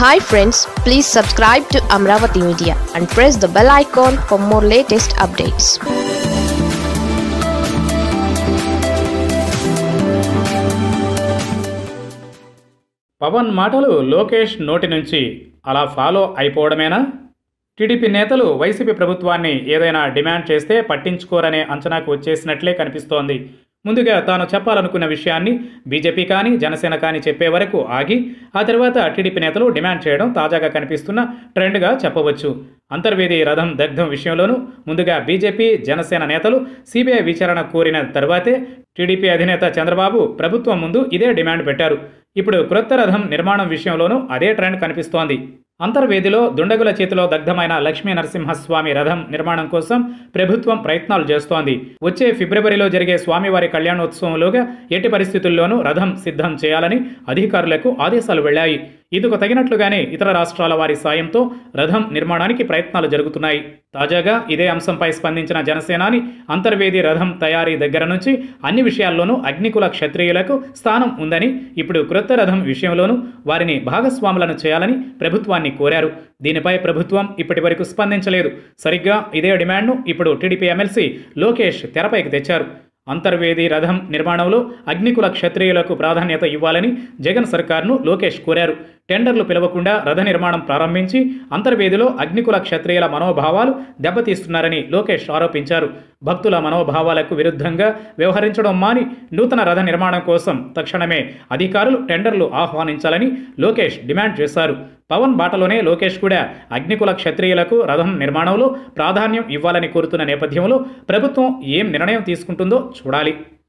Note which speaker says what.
Speaker 1: hi friends please subscribe to Amaravati media and press the bell icon for more latest updates
Speaker 2: Pawan మాటలు లోకేష్ నోటి నుంచి అలా follow అయిపోవడమేనా TDP నేతలు వైసీపీ ప్రభుత్వాన్ని ఏదైనా డిమాండ్ చేస్తే పట్టించుకోరనే అంచనాకు వచ్చేసినట్లే కనిపిస్తోంది ముందుగా తాను చెప్పాలనుకున్న విషయాన్ని బీజేపీ కానీ జనసేన కానీ చెప్పే వరకు ఆగి ఆ తర్వాత టీడీపీ నేతలు డిమాండ్ చేయడం తాజాగా కనిపిస్తున్న ట్రెండ్గా చెప్పవచ్చు అంతర్వేది రథం దగ్ధం విషయంలోనూ ముందుగా బీజేపీ జనసేన నేతలు సిబిఐ విచారణ కోరిన తర్వాతే టీడీపీ అధినేత చంద్రబాబు ప్రభుత్వం ముందు ఇదే డిమాండ్ పెట్టారు ఇప్పుడు క్రొత్త రథం నిర్మాణం విషయంలోనూ అదే ట్రెండ్ కనిపిస్తోంది అంతర్వేదిలో దుండగుల చేతిలో దగ్ధమైన లక్ష్మీ నరసింహస్వామి రథం నిర్మాణం కోసం ప్రభుత్వం ప్రయత్నాలు చేస్తోంది వచ్చే ఫిబ్రవరిలో జరిగే స్వామివారి కళ్యాణోత్సవంలోగా ఎట్టి పరిస్థితుల్లోనూ రథం సిద్ధం చేయాలని అధికారులకు ఆదేశాలు వెళ్లాయి ఇందుకు తగినట్లుగానే ఇతర రాష్ట్రాల వారి సాయంతో రథం నిర్మాణానికి ప్రయత్నాలు జరుగుతున్నాయి తాజాగా ఇదే అంశంపై స్పందించిన జనసేనాని అంతర్వేది రథం తయారీ దగ్గర నుంచి అన్ని విషయాల్లోనూ అగ్నికుల క్షత్రియులకు స్థానం ఉందని ఇప్పుడు క్రొత్త రథం విషయంలోనూ వారిని భాగస్వాములను చేయాలని ప్రభుత్వాన్ని కోరారు దీనిపై ప్రభుత్వం ఇప్పటి వరకు స్పందించలేదు సరిగ్గా ఇదే డిమాండ్ను ఇప్పుడు టీడీపీ ఎమ్మెల్సీ లోకేష్ తెరపైకి తెచ్చారు అంతర్వేది రథం నిర్మాణంలో అగ్నికుల క్షత్రియులకు ప్రాధాన్యత ఇవ్వాలని జగన్ సర్కార్ను లోకేష్ కోరారు టెండర్లు పిలవకుండా రథ నిర్మాణం ప్రారంభించి అంతర్వేదిలో అగ్నికుల క్షత్రియుల మనోభావాలు దెబ్బతీస్తున్నారని లోకేష్ ఆరోపించారు భక్తుల మనోభావాలకు విరుద్ధంగా వ్యవహరించడం మాని నూతన రథ నిర్మాణం కోసం తక్షణమే అధికారులు టెండర్లు ఆహ్వానించాలని లోకేష్ డిమాండ్ చేశారు పవన్ బాటలోనే లోకేష్ కూడా అగ్నికుల క్షత్రియులకు రథం నిర్మాణంలో ప్రాధాన్యం ఇవ్వాలని కోరుతున్న నేపథ్యంలో ప్రభుత్వం ఏం నిర్ణయం తీసుకుంటుందో చూడాలి